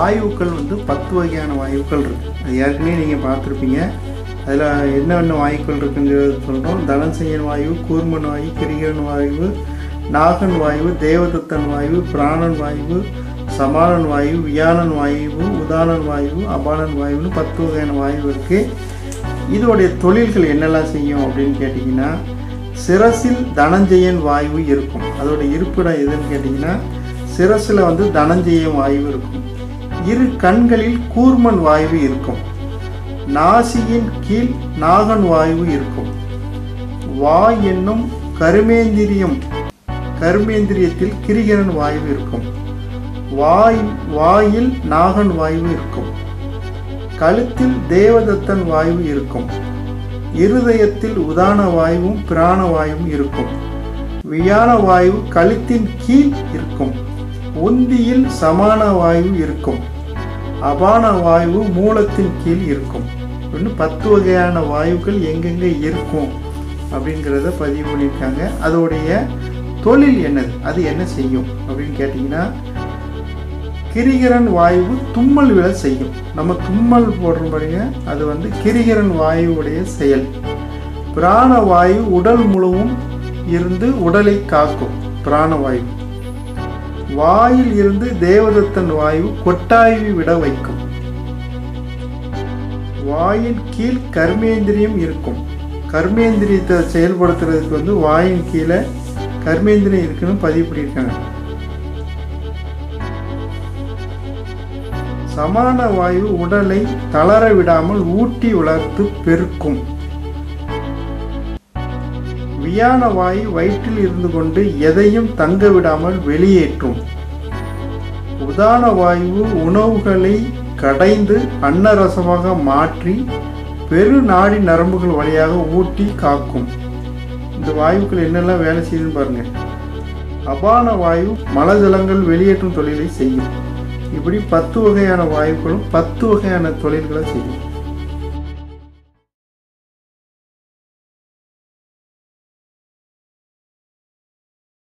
வாயுக்கள் வந்து பத்து வகையான வாயுக்கள் இருக்குது அது ஏற்கனவே நீங்கள் பார்த்துருப்பீங்க அதில் என்னென்ன வாயுக்கள் இருக்குங்கிறது சொல்கிறோம் தனசெயன் வாயு கூர்மன் வாயு கிரிகரன் வாயு நாகன் வாயு தேவதத்தன் வாயு பிராணன் வாயு சமானன் வாயு வியானன் வாயு உதானன் வாயு அபானன் வாயுன்னு பத்து வகையான வாயு இருக்குது இதோடைய தொழில்கள் என்னெல்லாம் செய்யும் அப்படின்னு கேட்டிங்கன்னா சிரசில் தனஞ்சயன் வாயு இருக்கும் அதோட இருப்பிடம் எதுன்னு கேட்டிங்கன்னா சிரசில் வந்து தனஞ்சயன் வாயு இருக்கும் இரு கண்களில் கூர்மன் வாயு இருக்கும் நாசியின் கீழ் நாகன் வாயு இருக்கும் வாய் என்னும் கருமேந்திரியம் கருமேந்திரியத்தில் கிரிகரன் வாயு இருக்கும் வாய் வாயில் நாகன் வாயு இருக்கும் கழுத்தில் தேவதத்தன் வாயு இருக்கும் இருதயத்தில் உதான வாயுவும் பிராண வாயுவும் இருக்கும் வியான வாயு கழுத்தின் கீழ் இருக்கும் உந்தியில் சமான வாயு இருக்கும் அபான வாயு மூலத்தின் கீழ் இருக்கும் இன்னும் பத்து வகையான வாயுக்கள் எங்கெங்கே இருக்கும் அப்படிங்கிறத பதிவு பண்ணியிருக்காங்க அதோடைய தொழில் என்னது அது என்ன செய்யும் அப்படின்னு கேட்டிங்கன்னா கிரிகரன் வாயு தும்மல் விழ செய்யும் நம்ம தும்மல் போடுறோம் பாருங்க அது வந்து கிரிகரன் வாயுவுடைய செயல் பிராண வாயு உடல் முழுவும் இருந்து உடலை காக்கும் பிராணவாயு வாயில் இருந்து தேவதத்தன் வாயு கொட்டாய்வி விட வைக்கும் வாயின் கீழ் கர்மேந்திரியம் இருக்கும் கர்மேந்திரியத்தை செயல்படுத்துறதுக்கு வந்து வாயின் கீழே கர்மேந்திரியம் இருக்குன்னு பதிவு பண்ணியிருக்காங்க சமான வாயு உடலை தளர விடாமல் ஊட்டி வளர்த்து பெருக்கும் வியான வாயு வயிற்றில் இருந்து கொண்டு எதையும் தங்க விடாமல் வெளியேற்றும் உதான வாயு உணவுகளை கடைந்து அன்னரசமாக மாற்றி பெரு நாடி நரம்புகள் வழியாக ஊட்டி காக்கும் இந்த வாயுக்கள் என்னெல்லாம் வேலை செய்யுதுன்னு பாருங்க அபான வாயு மலஜலங்கள் வெளியேற்றும் தொழிலை செய்யும் இப்படி பத்து வகையான வாயுக்களும் பத்து வகையான தொழில்களை செய்யும்